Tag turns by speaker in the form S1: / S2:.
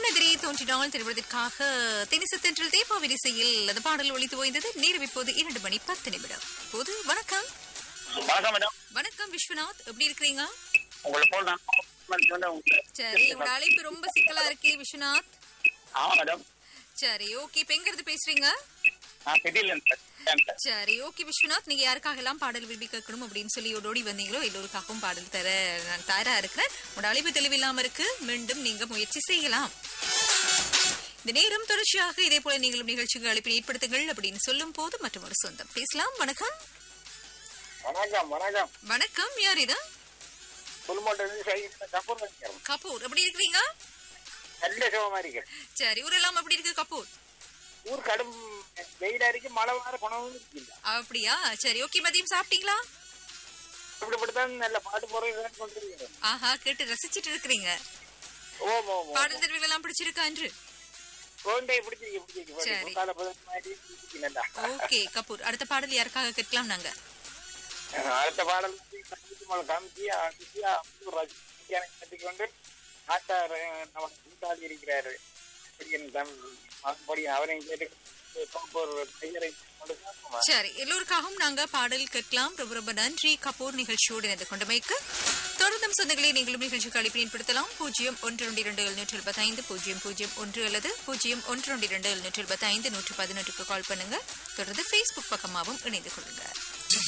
S1: கண்ணெதிரே தோன்றினால் திரைப்படத்திற்காக தெனிசு தென்றல் தேப்பா விரிசையில் அந்த பாடல் ஒழித்து ஓய்ந்தது நேரம் இப்போது இரண்டு மணி பத்து நிமிடம் இப்போது வணக்கம்
S2: வணக்கம் மேடம்
S1: வணக்கம் விஸ்வநாத் எப்படி இருக்கிறீங்க
S2: உங்களை போல் நான் வந்து உங்க-
S1: சரி உங்களோட அழைப்பு ரொம்ப சிக்கலா இருக்கே விஸ்வநாத்
S2: ஆமா மேடம்
S1: சரி ஓகே இப்ப எங்க இருந்து பேசுறீங்க
S2: நான் திடீர்ல இருந்து சார்.
S1: சரி ஓகே விஸ்வநாத் நீங்க யாருக்காக எல்லாம் பாடல் விரும்பி கேட்கணும் அப்படின்னு சொல்லி ஓடோடி வந்தீங்களோ எல்லோருக்காகவும் பாடல் தர நான் தயாரா இருக்கிறேன் உங்களோட அழைப்பு தெளிவில்லாம இருக்கு மீண்டும் நீங்க முயற்சி செய்யலாம் இந்த நேரம் தொடர்ச்சியாக இதே போல நீங்களும் நிகழ்ச்சிக்கு அழைப்பினை ஏற்படுத்துங்கள் அப்படின்னு சொல்லும் போது மற்றும் ஒரு சொந்தம் பேசலாம் வணக்கம்
S2: வணக்கம் வணக்கம்
S1: வணக்கம் யார் இது
S2: புல்மோட்டிலிருந்து சைக்கிள் கப்பூர் நினைக்கிறேன்
S1: கபூர் எப்படி இருக்கிறீங்க
S2: நல்ல சுகமா இருக்கு
S1: சரி ஊரெல்லாம் எப்படி இருக்கு கபூர்
S2: ஊர் கடும் வெயிலா இருக்கு மழை வர குணமும் இல்ல
S1: அப்படியா சரி ஓகே மதியம் சாப்பிட்டீங்களா
S2: இப்படிப்படித்தான் நல்ல பாட்டு போறது கொண்டிருக்கிறேன்
S1: ஆஹா கேட்டு ரசிச்சிட்டு இருக்கிறீங்க
S2: ஓம் ஓம் ஓம்
S1: பாடல் தெரிவுகள் எல்லாம் பிடிச்சிருக்கா அன்று
S2: ஓண்டை பிடிச்சிருக்கு
S1: சரி.
S2: பிடிச்சிருக்கு கால பதினஞ்சு மாதிரி பிடிச்சிருக்கு நல்லா
S1: ஓகே கபூர் அடுத்த பாடல் யாருக்காக கேட்கலாம் நாங்க
S2: அடுத்த பாடல் காமிச்சியா காமிச்சியா கற்றுக்கொண்டு ஆட்டார் நம்ம கூட்டாளி இருக்கிறாரு மறுபடி அவரையும் கேட்டு ஒரு பெயரை கொடுக்க
S1: சரி எல்லோருக்காகவும் நாங்க பாடல் கேட்கலாம் ரொம்ப ரொம்ப நன்றி கபூர் நிகழ்ச்சியோடு இணைந்து கொண்டமைக்கு தொடர்ந்தும் சொந்தங்களை நீங்களும் நிகழ்ச்சிக்கு அழைப்பினை படுத்தலாம் பூஜ்ஜியம் ஒன்று ரெண்டு இரண்டு எழுநூற்றி எழுபத்தைந்து பூஜ்ஜியம் பூஜ்ஜியம் ஒன்று அல்லது பூஜ்ஜியம் ஒன்று ரெண்டு இரண்டு எழுநூற்றி எழுபத்தைந்து நூற்று பதினொன்றுக்கு கால் பண்ணுங்க தொடர்ந்து ஃபேஸ்புக் பக்கமாகவும் இணைந்து கொள்ளுங்க